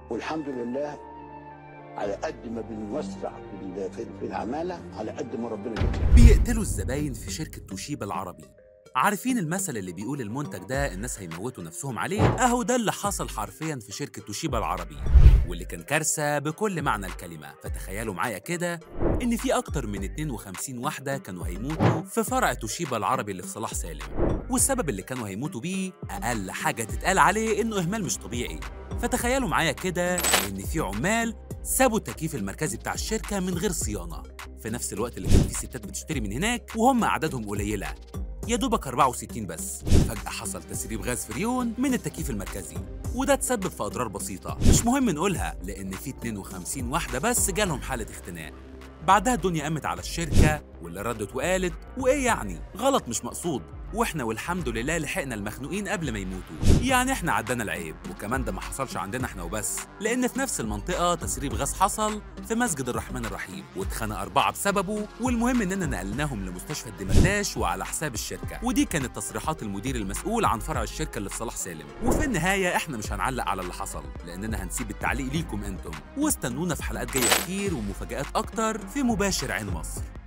والحمد لله على قد ما بنوسع في ال- في في العماله على قد ما ربنا بيكرم بيقتلوا الزباين في شركة توشيبا العربي عارفين المثل اللي بيقول المنتج ده الناس هيموتوا نفسهم عليه اهو ده اللي حصل حرفيا في شركة توشيبا العربي واللي كان كارثة بكل معنى الكلمة فتخيلوا معايا كده ان في اكتر من 52 واحدة كانوا هيموتوا في فرع توشيبا العربي اللي في صلاح سالم والسبب اللي كانوا هيموتوا بيه اقل حاجة تتقال عليه انه اهمال مش طبيعي فتخيلوا معايا كده ان في عمال سابوا التكييف المركزي بتاع الشركة من غير صيانة في نفس الوقت اللي كان في ستات بتشتري من هناك وهم أعدادهم قليلة يا دوبك 64 بس فجأة حصل تسريب غاز فريون من التكييف المركزي وده تسبب في أضرار بسيطة مش مهم نقولها لأن في 52 واحدة بس جالهم حالة اختناق بعدها الدنيا قامت على الشركة واللي ردت وقالت وإيه يعني غلط مش مقصود واحنا والحمد لله لحقنا المخنوقين قبل ما يموتوا يعني احنا عدانا العيب وكمان ده ما حصلش عندنا احنا وبس لان في نفس المنطقه تسريب غاز حصل في مسجد الرحمن الرحيم واتخانق اربعه بسببه والمهم اننا نقلناهم لمستشفى الدمرداش وعلى حساب الشركه ودي كانت تصريحات المدير المسؤول عن فرع الشركه اللي في صلاح سالم وفي النهايه احنا مش هنعلق على اللي حصل لاننا هنسيب التعليق ليكم انتم واستنونا في حلقات جايه كتير ومفاجات اكتر في مباشر عين مصر